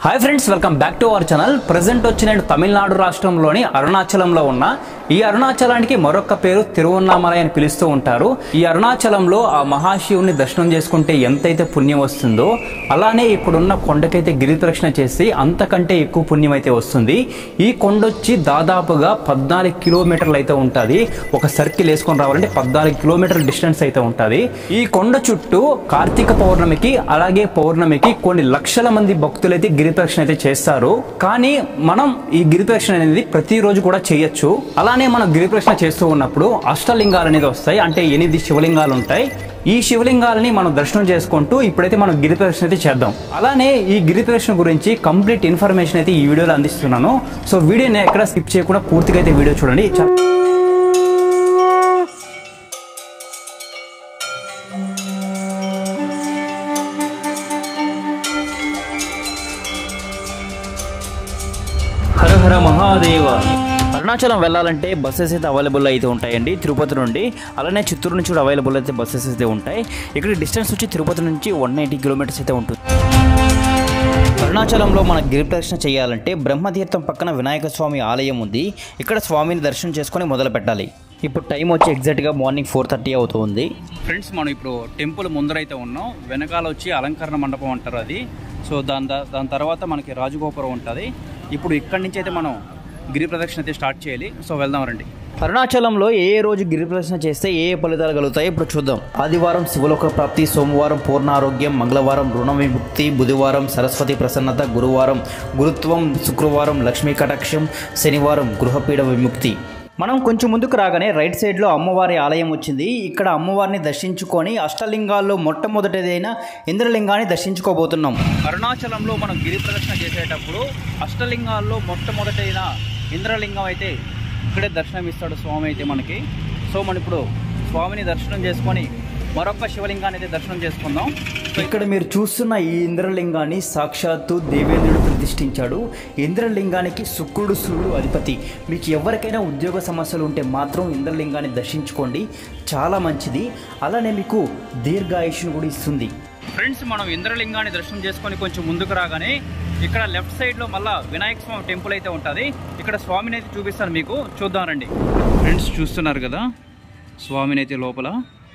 Hi friends welcome back to our channel present వచ్చి నేను తమిళనాడు రాష్ట్రంలోని అరుణాచలంలో ఉన్న ఈ అరుణాచలానికి మరొక పేరు తిరువన్నామలై అని పిలుస్తూ ఉంటారు ఈ అరుణాచలంలో ఆ మహాశివుని దర్శనం చేసుకుంటే ఎంతైతే పుణ్యం వస్తుందో అలానే ఇప్పుడున్న కొండకైతే గిరి ప్రదక్షిణ చేసి అంతకంటే ఎక్కువ పుణ్యం అయితే వస్తుంది ఈ కొండొచ్చి దాదాపుగా పద్నాలుగు కిలోమీటర్లు అయితే ఉంటుంది ఒక సర్కిల్ వేసుకొని రావాలంటే పద్నాలుగు కిలోమీటర్ల డిస్టెన్స్ అయితే ఉంటుంది ఈ కొండ చుట్టూ కార్తీక పౌర్ణమికి అలాగే పౌర్ణమికి కొన్ని లక్షల మంది భక్తులు అయితే గిరి ప్రదక్షిణ అయితే చేస్తారు కానీ మనం ఈ గిరి ప్రదక్షిణ అనేది ప్రతిరోజు కూడా చేయొచ్చు అలానే మనం గిరి ప్రదక్షిణ చేస్తూ ఉన్నప్పుడు అష్టలింగాలు అనేది వస్తాయి అంటే ఎనిమిది శివలింగాలు ఉంటాయి ఈ శివలింగాలని మనం దర్శనం చేసుకుంటూ ఇప్పుడైతే మనం గిరి ప్రదక్షిణ అయితే చేద్దాం అలానే ఈ గిరి ప్రదక్షిణ గురించి కంప్లీట్ ఇన్ఫర్మేషన్ అయితే ఈ వీడియోలో అందిస్తున్నాను సో వీడియోని ఎక్కడ స్కిప్ చేయకుండా పూర్తిగా అయితే వీడియో చూడండి చా- హర హర మహాదేవ అరుణాచలం వెళ్ళాలంటే బస్సెస్ అయితే అవైలబుల్ అయితే ఉంటాయండి తిరుపతి నుండి అలానే చిత్తూరు నుంచి కూడా అవైలబుల్ అయితే బస్సెస్ అయితే ఉంటాయి ఇక్కడ డిస్టెన్స్ వచ్చి తిరుపతి నుంచి వన్ ఎయిటీ కిలోమీటర్స్ అయితే ఉంటుంది అరుణాచలంలో మన గిరి ప్రదక్షిణ చేయాలంటే బ్రహ్మతీర్థం పక్కన వినాయక స్వామి ఆలయం ఉంది ఇక్కడ స్వామిని దర్శనం చేసుకొని మొదలు పెట్టాలి ఇప్పుడు టైం వచ్చి ఎగ్జాక్ట్గా మార్నింగ్ ఫోర్ థర్టీ అవుతుంది ఫ్రెండ్స్ మనం ఇప్పుడు టెంపుల్ ముందరైతే ఉన్నాం వెనకాల వచ్చి అలంకరణ మండపం అంటారు అది సో దాని ద- దాని తర్వాత మనకి రాజగోపురం ఉంటుంది ఇప్పుడు ఇక్కడి నుంచి అయితే మనం గిరి ప్రదక్షిణ అయితే స్టార్ట్ చేయాలి సో వెళ్దాం రండి అరుణాచలంలో ఏ ఏ రోజు గిరి ప్రదక్షిణ చేస్తే ఏ ఏ ఫలితాలు కలుగుతాయి ఇప్పుడు చూద్దాం ఆదివారం శివలోక ప్రాప్తి సోమవారం పూర్ణ ఆరోగ్యం మంగళవారం రుణ విముక్తి బుధవారం సరస్వతి ప్రసన్నత గురువారం గురుత్వం శుక్రవారం లక్ష్మీ కటాక్షం శనివారం గృహపీడ విముక్తి మనం కొంచెం ముందుకు రాగానే రైట్ సైడ్లో అమ్మవారి ఆలయం వచ్చింది ఇక్కడ అమ్మవారిని దర్శించుకొని అష్టలింగాల్లో మొట్టమొదటిదైన ఇంద్రలింగాన్ని దర్శించుకోబోతున్నాం అరుణాచలంలో మనం గిరి ప్రదక్షిణ చేసేటప్పుడు అష్టలింగాల్లో మొట్టమొదటైన ఇంద్రలింగం అయితే ఇక్కడే దర్శనం ఇస్తాడు స్వామి అయితే మనకి సో మనం ఇప్పుడు స్వామిని దర్శనం చేసుకొని మరొక శివలింగాన్ని అయితే దర్శనం చేసుకుందాం ఇక్కడ మీరు చూస్తున్న ఈ ఇంద్రలింగాన్ని సాక్షాత్తు దేవేంద్రుడు ప్రతిష్ఠించాడు ఇంద్రలింగానికి శుక్రుడు సూర్యుడు అధిపతి మీకు ఎవరికైనా ఉద్యోగ సమస్యలు ఉంటే మాత్రం ఇంద్రలింగాన్ని దర్శించుకోండి చాలా మంచిది అలానే మీకు దీర్ఘాయుష్ను కూడా ఇస్తుంది ఫ్రెండ్స్ మనం ఇంద్రలింగాన్ని దర్శనం చేసుకొని కొంచెం ముందుకు రాగానే ఇక్కడ లెఫ్ట్ సైడ్లో మళ్ళా వినాయక స్వామి టెంపుల్ అయితే ఉంటుంది ఇక్కడ స్వామిని అయితే చూపిస్తాను మీకు చూద్దాం రండి ఫ్రెండ్స్ చూస్తున్నారు కదా స్వామిని అయితే లోపల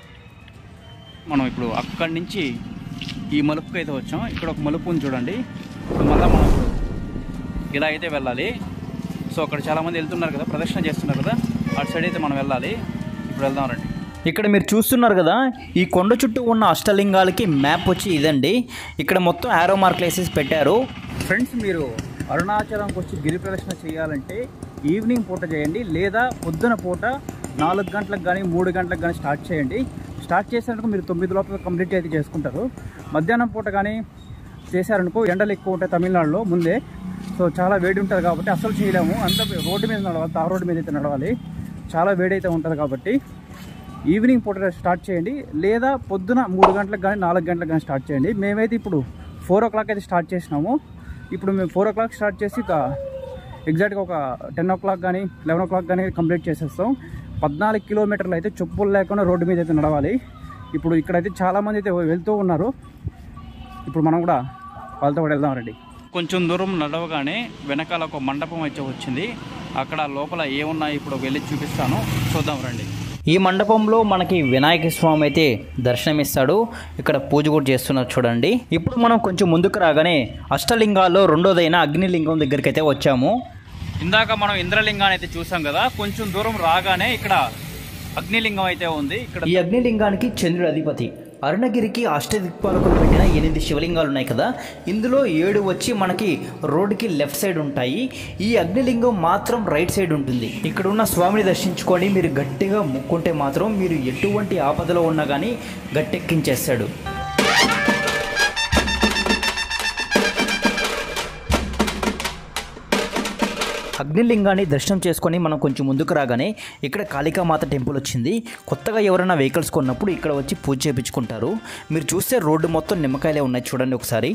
మనం ఇప్పుడు అక్కడి నుంచి ఈ మలుపుకి అయితే వచ్చాం ఇక్కడ ఒక మలుపు ఉంది చూడండి సో మళ్ళీ మనం ఇప్పుడు ఇలా అయితే వెళ్ళాలి సో అక్కడ చాలామంది వెళ్తున్నారు కదా ప్రదక్షిణ చేస్తున్నారు కదా అటు సైడ్ అయితే మనం వెళ్ళాలి ఇప్పుడు వెళ్దాం రండి ఇక్కడ మీరు చూస్తున్నారు కదా ఈ కొండ చుట్టూ ఉన్న అష్టలింగాలకి మ్యాప్ వచ్చి ఇదండి ఇక్కడ మొత్తం ఆరో మార్క్లు వేసేసి పెట్టారు ఫ్రెండ్స్ మీరు అరుణాచలంకి వచ్చి గిరి ప్రదక్షిణ చేయాలంటే ఈవినింగ్ పూట చేయండి లేదా పొద్దున పూట నాలుగు గంటలకు కానీ మూడు గంటలకు కానీ స్టార్ట్ చేయండి స్టార్ట్ చేసినందుకు మీరు తొమ్మిది లోపల కంప్లీట్ అయితే చేసుకుంటారు మధ్యాహ్నం పూట కానీ చేశారనుకో ఎండలు ఎక్కువ ఉంటాయి తమిళనాడులో ముందే సో చాలా వేడి ఉంటుంది కాబట్టి అసలు చేయలేము అంత రోడ్డు మీద నడవాలి తార్ రోడ్డు మీద అయితే నడవాలి చాలా వేడి అయితే ఉంటుంది కాబట్టి ఈవినింగ్ పూట స్టార్ట్ చేయండి లేదా పొద్దున మూడు గంటలకు కానీ నాలుగు గంటలకు కానీ స్టార్ట్ చేయండి మేమైతే ఇప్పుడు ఫోర్ ఓ క్లాక్ అయితే స్టార్ట్ చేసినాము ఇప్పుడు మేము ఫోర్ ఓ క్లాక్ స్టార్ట్ చేసి ఇక ఎగ్జాక్ట్గా ఒక టెన్ ఓ క్లాక్ కానీ లెవెన్ ఓ క్లాక్ కానీ కంప్లీట్ చేసేస్తాం పద్నాలుగు కిలోమీటర్లు అయితే చెప్పులు లేకుండా రోడ్డు మీద అయితే నడవాలి ఇప్పుడు ఇక్కడైతే చాలామంది అయితే వెళ్తూ ఉన్నారు ఇప్పుడు మనం కూడా వాళ్ళతో కూడా వెళ్దాం రండి కొంచెం దూరం నడవగానే వెనకాల ఒక మండపం అయితే వచ్చింది అక్కడ లోపల ఏమున్నాయి ఇప్పుడు వెళ్ళి చూపిస్తాను చూద్దాం రండి ఈ మండపంలో మనకి వినాయక స్వామి అయితే దర్శనమిస్తాడు ఇక్కడ పూజ కూడా చేస్తున్నారు చూడండి ఇప్పుడు మనం కొంచెం ముందుకు రాగానే అష్టలింగాల్లో రెండోదైన అగ్నిలింగం దగ్గరికి అయితే వచ్చాము ఇందాక మనం ఇంద్రలింగాన్ని అయితే చూసాం కదా కొంచెం దూరం రాగానే ఇక్కడ అగ్నిలింగం అయితే ఉంది ఇక్కడ ఈ అగ్నిలింగానికి చంద్రుడు అధిపతి అరుణగిరికి అష్టదిక్పాలకులు పెట్టిన ఎనిమిది శివలింగాలు ఉన్నాయి కదా ఇందులో ఏడు వచ్చి మనకి రోడ్డుకి లెఫ్ట్ సైడ్ ఉంటాయి ఈ అగ్నిలింగం మాత్రం రైట్ సైడ్ ఉంటుంది ఇక్కడ ఉన్న స్వామిని దర్శించుకొని మీరు గట్టిగా ముక్కుంటే మాత్రం మీరు ఎటువంటి ఆపదలో ఉన్నా కానీ గట్టెక్కించేస్తాడు అగ్నిలింగాన్ని దర్శనం చేసుకొని మనం కొంచెం ముందుకు రాగానే ఇక్కడ కాళికామాత టెంపుల్ వచ్చింది కొత్తగా ఎవరైనా వెహికల్స్ కొన్నప్పుడు ఇక్కడ వచ్చి పూజ చేయించుకుంటారు మీరు చూస్తే రోడ్డు మొత్తం నిమ్మకాయలే ఉన్నాయి చూడండి ఒకసారి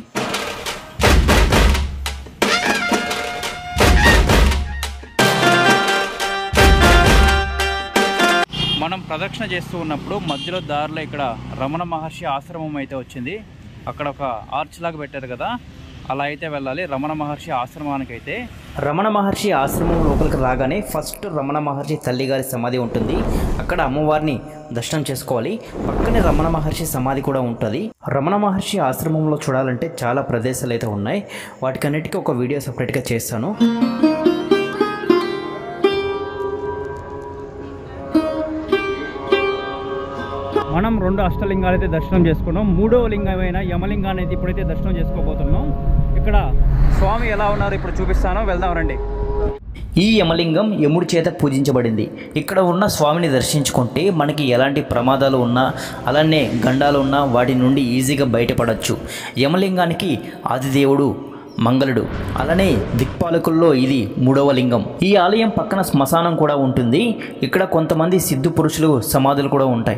మనం ప్రదక్షిణ చేస్తూ ఉన్నప్పుడు మధ్యలో దారిలో ఇక్కడ రమణ మహర్షి ఆశ్రమం అయితే వచ్చింది అక్కడ ఒక ఆర్చ్ లాగా పెట్టారు కదా అలా అయితే వెళ్ళాలి రమణ మహర్షి ఆశ్రమానికి అయితే రమణ మహర్షి ఆశ్రమం లోపలికి రాగానే ఫస్ట్ రమణ మహర్షి తల్లిగారి సమాధి ఉంటుంది అక్కడ అమ్మవారిని దర్శనం చేసుకోవాలి పక్కనే రమణ మహర్షి సమాధి కూడా ఉంటుంది రమణ మహర్షి ఆశ్రమంలో చూడాలంటే చాలా ప్రదేశాలు అయితే ఉన్నాయి వాటికన్నిటికీ ఒక వీడియో సపరేట్గా చేస్తాను మనం రెండు అష్టలింగాలు అయితే దర్శనం చేసుకున్నాం మూడవ లింగమైన యమలింగాన్ని అయితే ఇప్పుడైతే దర్శనం చేసుకోబోతున్నాం ఇక్కడ స్వామి ఎలా ఉన్నారు ఇప్పుడు చూపిస్తాను వెళ్దాం రండి ఈ యమలింగం యముడి చేత పూజించబడింది ఇక్కడ ఉన్న స్వామిని దర్శించుకుంటే మనకి ఎలాంటి ప్రమాదాలు ఉన్నా అలానే గండాలు ఉన్నా వాటి నుండి ఈజీగా బయటపడవచ్చు యమలింగానికి ఆదిదేవుడు మంగళుడు అలానే దిక్పాలకుల్లో ఇది మూడవ లింగం ఈ ఆలయం పక్కన శ్మశానం కూడా ఉంటుంది ఇక్కడ కొంతమంది సిద్ధు పురుషులు సమాధులు కూడా ఉంటాయి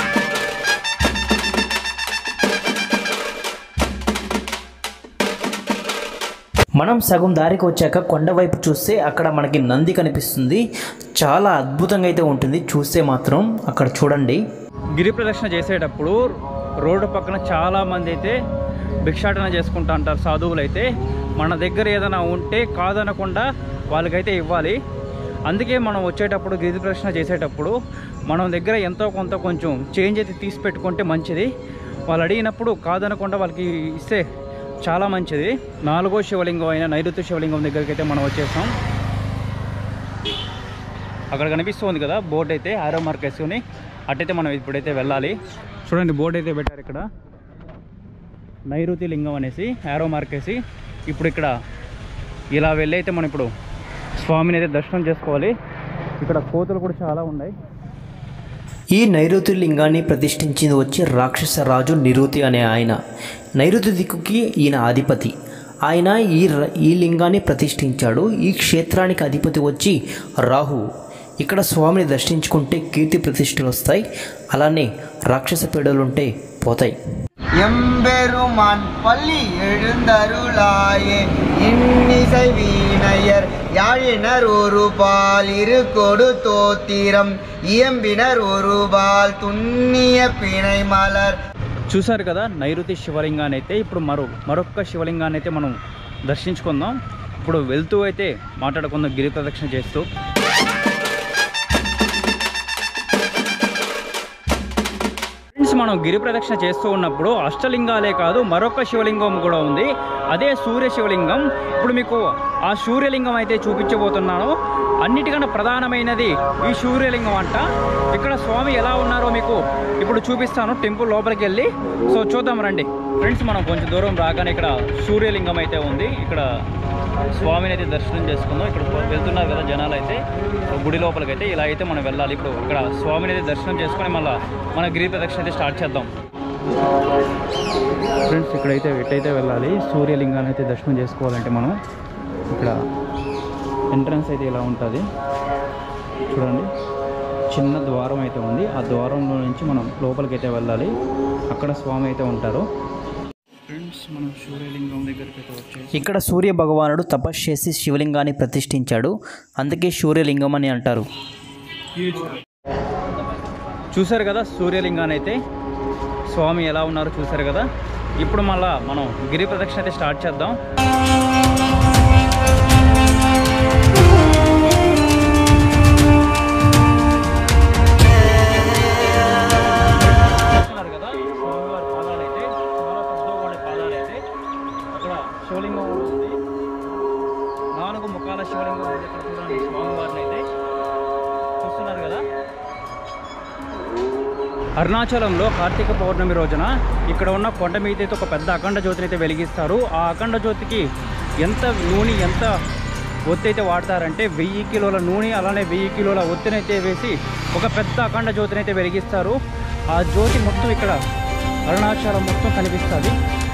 మనం సగం దారికి వచ్చాక కొండ వైపు చూస్తే అక్కడ మనకి నంది కనిపిస్తుంది చాలా అద్భుతంగా అయితే ఉంటుంది చూస్తే మాత్రం అక్కడ చూడండి గిరి ప్రదక్షిణ చేసేటప్పుడు రోడ్డు పక్కన చాలా మంది అయితే భిక్షాటన చేసుకుంటా అంటారు సాధువులు అయితే మన దగ్గర ఏదైనా ఉంటే కాదనకుండా వాళ్ళకైతే ఇవ్వాలి అందుకే మనం వచ్చేటప్పుడు గిరి ప్రదక్షిణ చేసేటప్పుడు మనం దగ్గర ఎంతో కొంత కొంచెం చేంజ్ అయితే తీసి పెట్టుకుంటే మంచిది వాళ్ళు అడిగినప్పుడు కాదనకుండా వాళ్ళకి ఇస్తే చాలా మంచిది నాలుగో శివలింగం అయిన నైరుతి శివలింగం దగ్గరికి అయితే మనం వచ్చేసాం అక్కడ కనిపిస్తుంది కదా బోర్డు అయితే ఆరో మార్క్ వేసుకొని అటైతే మనం ఇప్పుడైతే వెళ్ళాలి చూడండి బోర్డు అయితే పెట్టారు ఇక్కడ నైరుతి లింగం అనేసి ఆరో మార్క్ వేసి ఇప్పుడు ఇక్కడ ఇలా వెళ్ళి అయితే మనం ఇప్పుడు స్వామిని అయితే దర్శనం చేసుకోవాలి ఇక్కడ కోతులు కూడా చాలా ఉన్నాయి ఈ నైరుతి లింగాన్ని ప్రతిష్ఠించింది వచ్చి రాక్షస రాజు నిరుతి అనే ఆయన నైరుతి దిక్కుకి ఈయన అధిపతి ఆయన ఈ ర- ఈ లింగాన్ని ప్రతిష్ఠించాడు ఈ క్షేత్రానికి అధిపతి వచ్చి రాహు ఇక్కడ స్వామిని దర్శించుకుంటే కీర్తి ప్రతిష్టలు వస్తాయి అలానే రాక్షస పీడలుంటే పోతాయి எம்பெருமான் பள்ளி எழுந்தருளாயே இன்னிசை வீணையர் யாழினர் ஒருபால் இரு கொடு தோத்திரம் இயம்பினர் ஒருபால் துண்ணிய பிணை மலர் చూసారు కదా నైరుతి శివలింగాన్ని అయితే ఇప్పుడు మరో మరొక శివలింగాన్ని అయితే మనం దర్శించుకుందాం ఇప్పుడు వెళ్తూ అయితే మాట్లాడుకుందాం గిరి ప్రదక్షిణ చేస్తూ ఫ్రెండ్స్ మనం గిరి ప్రదక్షిణ చేస్తూ ఉన్నప్పుడు అష్టలింగాలే కాదు మరొక శివలింగం కూడా ఉంది అదే సూర్య శివలింగం ఇప్పుడు మీకు ఆ సూర్యలింగం అయితే చూపించబోతున్నాను అన్నిటికన్నా ప్రధానమైనది ఈ సూర్యలింగం అంట ఇక్కడ స్వామి ఎలా ఉన్నారో మీకు ఇప్పుడు చూపిస్తాను టెంపుల్ లోపలికి వెళ్ళి సో చూద్దాం రండి ఫ్రెండ్స్ మనం కొంచెం దూరం రాగానే ఇక్కడ సూర్యలింగం అయితే ఉంది ఇక్కడ స్వామిని అయితే దర్శనం చేసుకుందాం ఇక్కడ వెళ్తున్నారు కదా జనాలు అయితే గుడి లోపలికి అయితే ఇలా అయితే మనం వెళ్ళాలి ఇప్పుడు ఇక్కడ స్వామిని అయితే దర్శనం చేసుకొని మళ్ళీ మన గిరి ప్రదక్షిణ అయితే స్టార్ట్ చేద్దాం ఫ్రెండ్స్ ఇక్కడైతే ఎట్టయితే వెళ్ళాలి సూర్యలింగాన్ని అయితే దర్శనం చేసుకోవాలంటే మనం ఇక్కడ ఎంట్రన్స్ అయితే ఇలా ఉంటుంది చూడండి చిన్న ద్వారం అయితే ఉంది ఆ ద్వారంలో నుంచి మనం లోపలికి అయితే వెళ్ళాలి అక్కడ స్వామి అయితే ఉంటారు ఫ్రెండ్స్ మనం సూర్యలింగం దగ్గరికి అయితే వచ్చేసి ఇక్కడ సూర్య భగవానుడు తపస్సు చేసి శివలింగాన్ని ప్రతిష్ఠించాడు అందుకే సూర్యలింగం అని అంటారు చూసారు కదా సూర్యలింగాన్ని అయితే స్వామి ఎలా ఉన్నారో చూసారు కదా ఇప్పుడు మళ్ళా మనం గిరి ప్రదక్షిణ అయితే స్టార్ట్ చేద్దాం చూస్తున్నారు కదా స్వామివారి పాదాలు అయితే చాలా పెద్దవాడి పాదాలు అయితే అక్కడ శివలింగం కూడా ఉంది నాలుగు ముఖాల శివలింగం ఉంది ఇక్కడ చూడండి స్వామివారిని అయితే చూస్తున్నారు కదా అరుణాచలంలో కార్తీక పౌర్ణమి రోజున ఇక్కడ ఉన్న కొండ మీద అయితే ఒక పెద్ద అఖండ జ్యోతిని అయితే వెలిగిస్తారు ఆ అఖండ జ్యోతికి ఎంత నూనె ఎంత ఒత్తి అయితే వాడతారంటే వెయ్యి కిలోల నూనె అలానే వెయ్యి కిలోల ఒత్తినైతే వేసి ఒక పెద్ద అఖండ జ్యోతిని అయితే వెలిగిస్తారు ఆ జ్యోతి మొత్తం ఇక్కడ అరుణాచలం మొత్తం కనిపిస్తుంది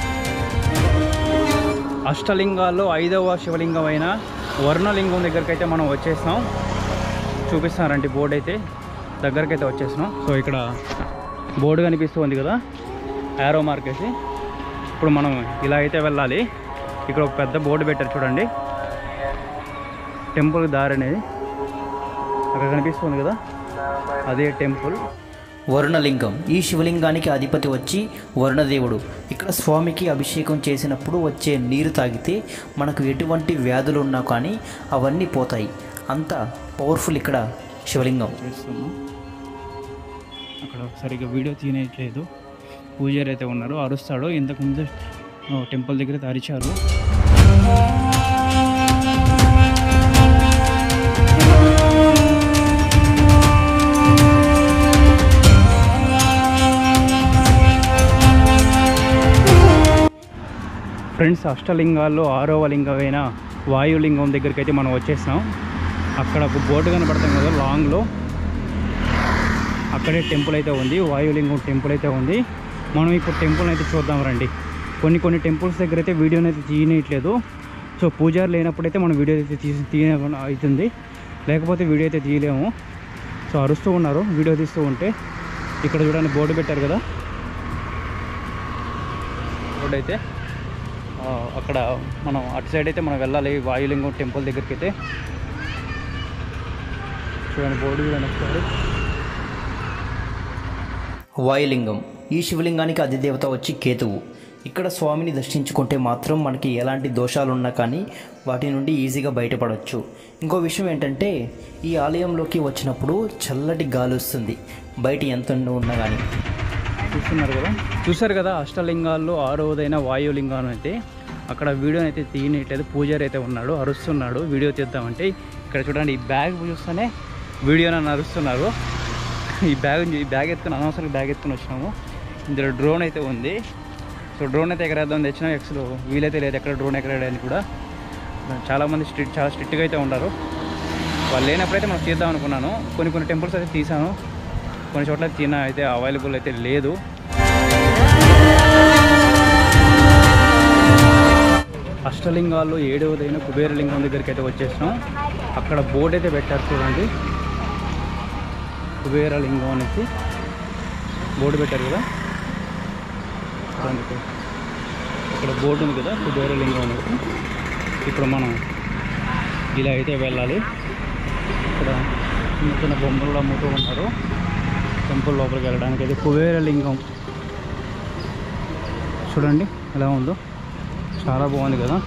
అష్టలింగాల్లో ఐదవ శివలింగం అయిన వర్ణలింగం దగ్గరికి అయితే మనం వచ్చేసాం చూపిస్తారండి బోర్డు అయితే దగ్గరికి అయితే వచ్చేసినాం సో ఇక్కడ బోర్డు కనిపిస్తుంది కదా యారో మార్క్ వేసి ఇప్పుడు మనం ఇలా అయితే వెళ్ళాలి ఇక్కడ ఒక పెద్ద బోర్డు పెట్టారు చూడండి టెంపుల్ దారి అనేది అక్కడ కనిపిస్తుంది కదా అదే టెంపుల్ వరుణలింగం ఈ శివలింగానికి అధిపతి వచ్చి వరుణదేవుడు ఇక్కడ స్వామికి అభిషేకం చేసినప్పుడు వచ్చే నీరు తాగితే మనకు ఎటువంటి వ్యాధులు ఉన్నా కానీ అవన్నీ పోతాయి అంత పవర్ఫుల్ ఇక్కడ శివలింగం చేస్తున్నాం అక్కడ సరిగ్గా వీడియో తీయట్లేదు పూజారి అయితే ఉన్నారు అరుస్తాడు ఇంతకుముందు ఆ, టెంపుల్ దగ్గర అయితే అరిచారు ఫ్రెండ్స్ అష్టలింగాల్లో ఆరవ లింగమైన వాయులింగం దగ్గరికి అయితే మనం వచ్చేసాం అక్కడ ఒక బోర్డు కనబడతాం కదా లాంగ్లో అక్కడే టెంపుల్ అయితే ఉంది వాయులింగం టెంపుల్ అయితే ఉంది మనం ఇప్పుడు టెంపుల్ అయితే చూద్దాం రండి కొన్ని కొన్ని టెంపుల్స్ దగ్గర అయితే వీడియోని అయితే తీయనట్లేదు సో పూజారి లేనప్పుడైతే మనం వీడియో అయితే తీసి తీయ అవుతుంది లేకపోతే వీడియో అయితే తీయలేము సో అరుస్తూ ఉన్నారు వీడియో తీస్తూ ఉంటే ఇక్కడ చూడండి బోర్డు పెట్టారు కదా బోర్డు అయితే ఆ, అక్కడ మనం అటు సైడ్ అయితే మనం వెళ్ళాలి వాయులింగం టెంపుల్ దగ్గరికి అయితే చూడండి బోర్డు చూడండి ఒకసారి వాయులింగం ఈ శివలింగానికి అధిదేవత వచ్చి కేతువు ఇక్కడ స్వామిని దర్శించుకుంటే మాత్రం మనకి ఎలాంటి దోషాలు ఉన్నా కానీ వాటి నుండి ఈజీగా బయటపడవచ్చు ఇంకో విషయం ఏంటంటే ఈ ఆలయంలోకి వచ్చినప్పుడు చల్లటి గాలి వస్తుంది బయట ఎంత ఎండ ఉన్నా కానీ చూస్తున్నారు కదా చూసారు కదా అష్టలింగాల్లో ఆరోదైన వాయులింగం అయితే అక్కడ వీడియో అయితే తీయనట్లేదు పూజారి అయితే ఉన్నాడు అరుస్తున్నాడు వీడియో తీద్దామంటే ఇక్కడ చూడండి ఈ బ్యాగ్ చూస్తేనే వీడియో నన్ను అరుస్తున్నారు ఈ బ్యాగ్ ఈ బ్యాగ్ ఎత్తుకుని అనవసరం బ్యాగ్ ఎత్తుకుని వచ్చినాము ఇందులో డ్రోన్ అయితే ఉంది సో డ్రోన్ అయితే ఎగరేద్దాం తెచ్చినా ఎక్స్లో వీలైతే లేదు ఎక్కడ డ్రోన్ ఎగరేయడానికి కూడా చాలామంది స్ట్రిక్ట్ చాలా స్ట్రిక్ట్గా అయితే ఉంటారు వాళ్ళు లేనప్పుడైతే మనం తీద్దాం అనుకున్నాను కొన్ని కొన్ని టెంపుల్స్ అయితే తీసాను కొన్ని చోట్ల తిన అయితే అవైలబుల్ అయితే లేదు అష్టలింగాల్లో ఏడవదైన కుబేరలింగం దగ్గరికి అయితే వచ్చేసినాం అక్కడ బోర్డు అయితే పెట్టారు చూడండి కుబేరలింగం అనేసి బోర్డు పెట్టారు కదా చూడండి ఇక్కడ. ఇక్కడ బోర్డు ఉంది కదా కుబేరలింగం అనేసి ఇప్పుడు మనం ఇలా అయితే వెళ్ళాలి ఇక్కడ చిన్న చిన్న బొమ్మలు కూడా అమ్ముతూ ఉంటారు టెంపుల్ లోపలికి వెళ్ళడానికి అయితే కుబేరలింగం చూడండి ఎలా ఉందో చాలా బాగుంది కదా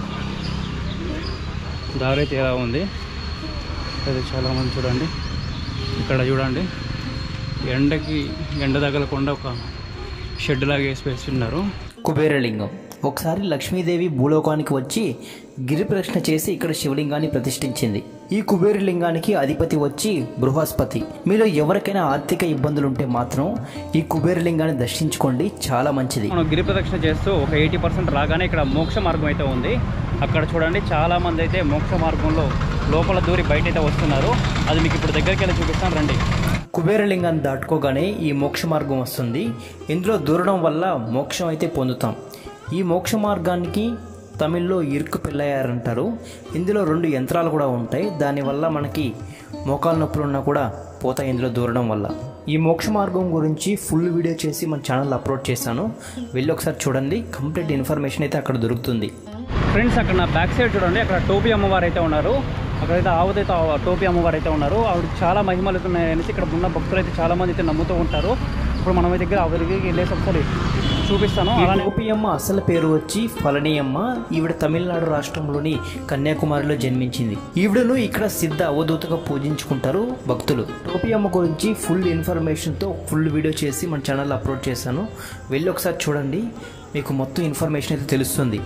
దారి అయితే ఎలా ఉంది అది చాలా మంది చూడండి ఇక్కడ చూడండి ఎండకి ఎండ తగలకుండా ఒక షెడ్ లాగా వేసి వేస్తున్నారు కుబేరలింగం ఒకసారి లక్ష్మీదేవి భూలోకానికి వచ్చి గిరి ప్రదక్షిణ చేసి ఇక్కడ శివలింగాన్ని ప్రతిష్ఠించింది ఈ కుబేరలింగానికి అధిపతి వచ్చి బృహస్పతి మీలో ఎవరికైనా ఆర్థిక ఇబ్బందులు ఉంటే మాత్రం ఈ కుబేరలింగాన్ని దర్శించుకోండి చాలా మంచిది మనం గిరి ప్రదక్షిణ చేస్తూ ఒక ఎయిటీ పర్సెంట్ రాగానే ఇక్కడ మోక్ష మార్గం అయితే ఉంది అక్కడ చూడండి చాలా మంది అయితే మోక్ష మార్గంలో లోపల దూరి బయట అయితే వస్తున్నారు అది మీకు ఇప్పుడు దగ్గరికి వెళ్ళి చూపిస్తాను రండి కుబేరలింగాన్ని దాటుకోగానే ఈ మోక్ష మార్గం వస్తుంది ఇందులో దూరడం వల్ల మోక్షం అయితే పొందుతాం ఈ మోక్ష మార్గానికి తమిళ్లో ఇరుకు పెళ్ళయ్యారంటారు ఇందులో రెండు యంత్రాలు కూడా ఉంటాయి దానివల్ల మనకి మోకాలు నొప్పులు ఉన్నా కూడా పోతాయి ఇందులో దూరడం వల్ల ఈ మోక్ష మార్గం గురించి ఫుల్ వీడియో చేసి మన ఛానల్ అప్లోడ్ చేశాను వెళ్ళి ఒకసారి చూడండి కంప్లీట్ ఇన్ఫర్మేషన్ అయితే అక్కడ దొరుకుతుంది ఫ్రెండ్స్ అక్కడ నా బ్యాక్ సైడ్ చూడండి అక్కడ టోపీ అమ్మవారు అయితే ఉన్నారు అక్కడైతే ఆవుదైతే ఆ టోపీ అమ్మవారు అయితే ఉన్నారు ఆవిడ చాలా మహిమలు అయితే ఉన్నాయనేసి ఇక్కడ ఉన్న భక్తులు అయితే చాలా మంది అయితే నమ్ముతూ ఉంటారు ఇప్పుడు మనం దగ్గర ఆవిడ దగ్గరికి వెళ్ళేసి ఒకసారి చూపిస్తాను ఈ అలానే గోపియమ్మ అసలు పేరు వచ్చి ఫలనీయమ్మ ఈవిడ తమిళనాడు రాష్ట్రంలోని కన్యాకుమారిలో జన్మించింది ఈవిడను ఇక్కడ సిద్ధ అవధూతగా పూజించుకుంటారు భక్తులు టోపియమ్మ గురించి ఫుల్ ఇన్ఫర్మేషన్తో ఫుల్ వీడియో చేసి మన ఛానల్ అప్లోడ్ చేశాను వెళ్ళి ఒకసారి చూడండి మీకు మొత్తం ఇన్ఫర్మేషన్ అయితే తెలుస్తుంది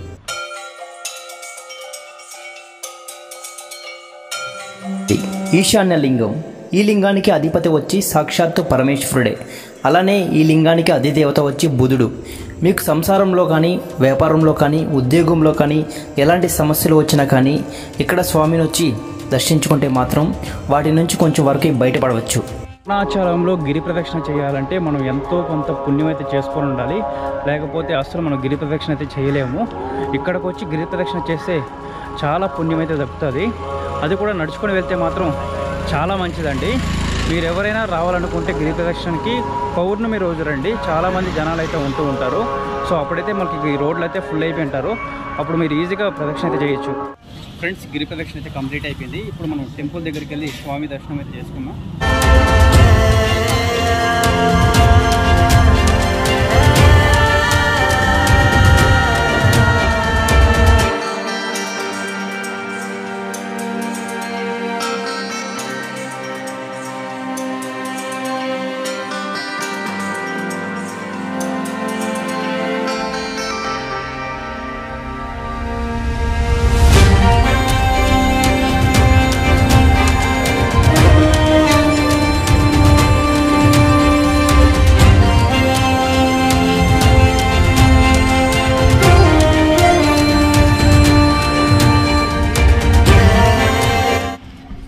ఈశాన్య లింగం ఈ లింగానికి అధిపతి వచ్చి సాక్షాత్తు పరమేశ్వరుడే అలానే ఈ లింగానికి అధిదేవత వచ్చి బుధుడు మీకు సంసారంలో కానీ వ్యాపారంలో కానీ ఉద్యోగంలో కానీ ఎలాంటి సమస్యలు వచ్చినా కానీ ఇక్కడ స్వామిని వచ్చి దర్శించుకుంటే మాత్రం వాటి నుంచి కొంచెం వరకు బయటపడవచ్చు అరుణాచలంలో గిరి ప్రదక్షిణ చేయాలంటే మనం ఎంతో కొంత పుణ్యం అయితే చేసుకొని ఉండాలి లేకపోతే అసలు మనం గిరి ప్రదక్షిణ అయితే చేయలేము ఇక్కడికి వచ్చి గిరి ప్రదక్షిణ చేస్తే చాలా పుణ్యం అయితే దక్కుతుంది అది కూడా నడుచుకొని వెళ్తే మాత్రం చాలా మంచిదండి మీరు ఎవరైనా రావాలనుకుంటే గిరి ప్రదక్షిణకి పౌర్ణమి రోజు రండి చాలామంది జనాలు అయితే ఉంటూ ఉంటారు సో అప్పుడైతే మనకి ఈ రోడ్లు అయితే ఫుల్ అయిపోయి ఉంటారు అప్పుడు మీరు ఈజీగా ప్రదక్షిణ అయితే చేయొచ్చు ఫ్రెండ్స్ గిరి ప్రదక్షిణ అయితే కంప్లీట్ అయిపోయింది ఇప్పుడు మనం టెంపుల్ దగ్గరికి వెళ్ళి స్వామి దర్శనం అయితే చేసుకున్నాం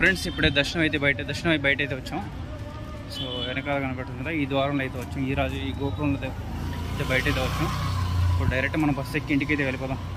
ఫ్రెండ్స్ ఇప్పుడే దర్శనం అయితే బయట దర్శనం అయితే బయట అయితే వచ్చాం సో వెనకాల కనబడుతుంది కదా ఈ ద్వారంలో అయితే వచ్చాం ఈ రాజు ఈ గోపురంలో అయితే అయితే బయట అయితే వచ్చాం ఇప్పుడు డైరెక్ట్ మనం బస్సు ఎక్కి ఇంటికి అయితే వెళ్ళిపోదాం